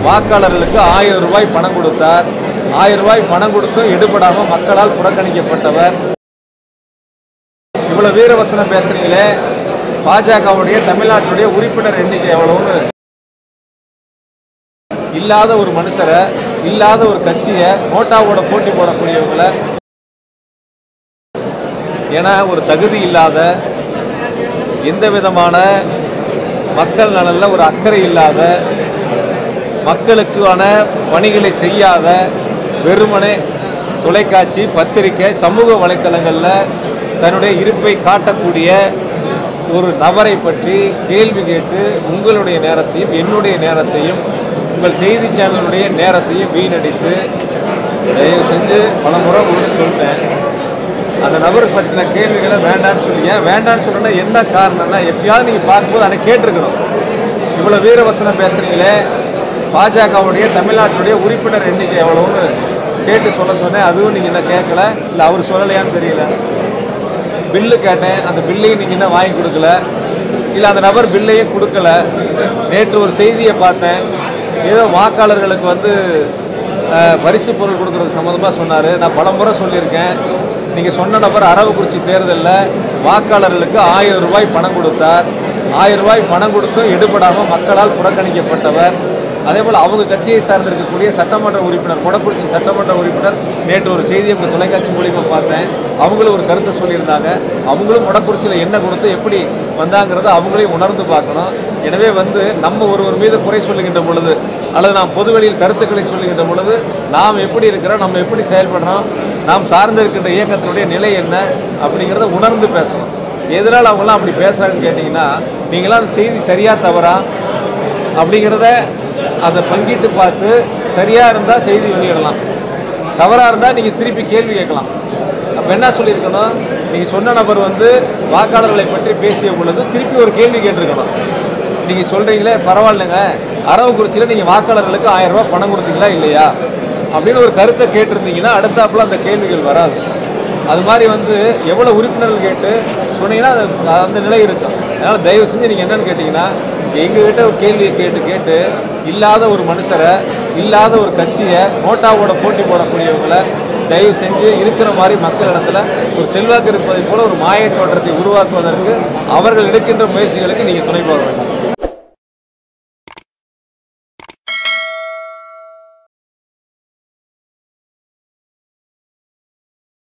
வாக்காளர்களுக்கு ஆயிரம் ரூபாய் பணம் கொடுத்தார் ஆயிரம் ரூபாய் பணம் கொடுத்தும் எடுபடாம மக்களால் புறக்கணிக்கப்பட்டவர் இவ்வளவு வீரவசனம் பேசுறீங்களே பாஜகவுடைய தமிழ்நாட்டுடைய உறுப்பினர் எண்ணிக்கை எவ்வளவுன்னு இல்லாத ஒரு மனுஷரை இல்லாத ஒரு கட்சியை நோட்டாவோட போட்டி போடக்கூடியவங்களை ஏன்னா ஒரு தகுதி இல்லாத எந்த விதமான மக்கள் நலனில் ஒரு அக்கறை இல்லாத மக்களுக்கான பணிகளை செய்யாத வெறுமனே தொலைக்காட்சி பத்திரிக்கை சமூக வலைத்தளங்களில் தன்னுடைய இருப்பை காட்டக்கூடிய ஒரு நபரை பற்றி கேள்வி கேட்டு உங்களுடைய நேரத்தையும் என்னுடைய நேரத்தையும் உங்கள் செய்தி சேனலுடைய நேரத்தையும் வீணடித்து தயவு செஞ்சு பல முறை உங்களுக்கு சொல்லிட்டேன் அந்த நபர் பற்றின கேள்விகளை வேண்டான்னு சொல்லி ஏன் வேண்டான்னு சொல்றேன்னா என்ன காரணம்னா எப்பயாவது நீங்கள் பார்க்கும்போது அதை கேட்டிருக்கணும் இவ்வளோ வீரவசனம் பேசுறீங்களே பாஜகவுடைய தமிழ்நாட்டுடைய உறுப்பினர் எண்ணிக்கை எவ்வளோன்னு கேட்டு சொல்ல சொன்னேன் அதுவும் நீங்கள் இன்னும் கேட்கல இல்லை அவர் சொல்லலையான்னு தெரியல பில்லு கேட்டேன் அந்த பில்லையும் நீங்கள் இன்னும் வாங்கி கொடுக்கல இல்லை அந்த நபர் பில்லையும் கொடுக்கல நேற்று ஒரு செய்தியை பார்த்தேன் ஏதோ வாக்காளர்களுக்கு வந்து அஹ், பரிசு பொருள் கொடுக்கறது சம்மந்தமாக சொன்னார் நான் பலமுறை சொல்லியிருக்கேன் நீங்கள் சொன்ன நபர் அரவக்குறிச்சி தேர்தலில் வாக்காளர்களுக்கு ஆயிரம் ரூபாய் பணம் கொடுத்தார் ஆயிரம் ரூபாய் பணம் கொடுத்தும் எடுபடாமல் மக்களால் புறக்கணிக்கப்பட்டவர் அதே போல் அவங்க கட்சியை சார்ந்திருக்கக்கூடிய சட்டமன்ற உறுப்பினர் மொடக்குறிச்சி சட்டமன்ற உறுப்பினர் நேற்று ஒரு செய்தியை உங்கள் தொலைக்காட்சி மூலியமாக பார்த்தேன் அவங்களும் ஒரு கருத்தை சொல்லியிருந்தாங்க அவங்களும் மொடக்குறிச்சியில் என்ன கொடுத்து எப்படி வந்தாங்கிறத அவங்களையும் உணர்ந்து பார்க்கணும் எனவே வந்து நம்ம ஒருவர் மீது குறை சொல்லுகின்ற பொழுது அல்லது நாம் பொதுவெளியில் கருத்துக்களை சொல்லுகின்ற பொழுது நாம் எப்படி இருக்கிறோம் நம்ம எப்படி செயல்படுறோம் நாம் சார்ந்திருக்கின்ற இயக்கத்தினுடைய நிலை என்ன அப்படிங்கிறத உணர்ந்து பேசணும் எதனால் அவங்களாம் அப்படி பேசுகிறாங்கன்னு கேட்டிங்கன்னா நீங்களாம் அந்த செய்தி சரியா தவறா அப்படிங்கிறத அதை பங்கிட்டு பார்த்து சரியாக இருந்தால் செய்தி வெளியிடலாம் தவறாக இருந்தால் நீங்கள் திருப்பி கேள்வி கேட்கலாம் அப்போ என்ன சொல்லியிருக்கணும் நீங்கள் சொன்ன நபர் வந்து வாக்காளர்களை பற்றி பேசிய பொழுது திருப்பி ஒரு கேள்வி கேட்டிருக்கணும் நீங்கள் சொல்கிறீங்களே பரவாயில்லைங்க அரவக்குறிச்சியில் நீங்கள் வாக்காளர்களுக்கு ஆயிரம் ரூபாய் பணம் கொடுத்தீங்களா இல்லையா அப்படின்னு ஒரு கருத்தை கேட்டிருந்தீங்கன்னா அடுத்தாப்புல அந்த கேள்விகள் வராது அது மாதிரி வந்து எவ்வளோ உறுப்பினர்கள் கேட்டு சொன்னீங்கன்னா அது அந்த நிலை இருக்கும் அதனால் தயவு செஞ்சு நீங்கள் என்னன்னு கேட்டிங்கன்னா எங்ககிட்ட ஒரு கேள்வியை கேட்டு கேட்டு இல்லாத ஒரு மனுஷரை இல்லாத ஒரு கட்சியை நோட்டாவோட போட்டி போடக்கூடியவங்களை தயவு செஞ்சு இருக்கிற மாதிரி மக்களிடத்துல ஒரு செல்வாக்கு இருப்பதை போல ஒரு மாயத் தோற்றத்தை உருவாக்குவதற்கு அவர்கள் எடுக்கின்ற முயற்சிகளுக்கு நீங்கள் துணை போக வேண்டாம்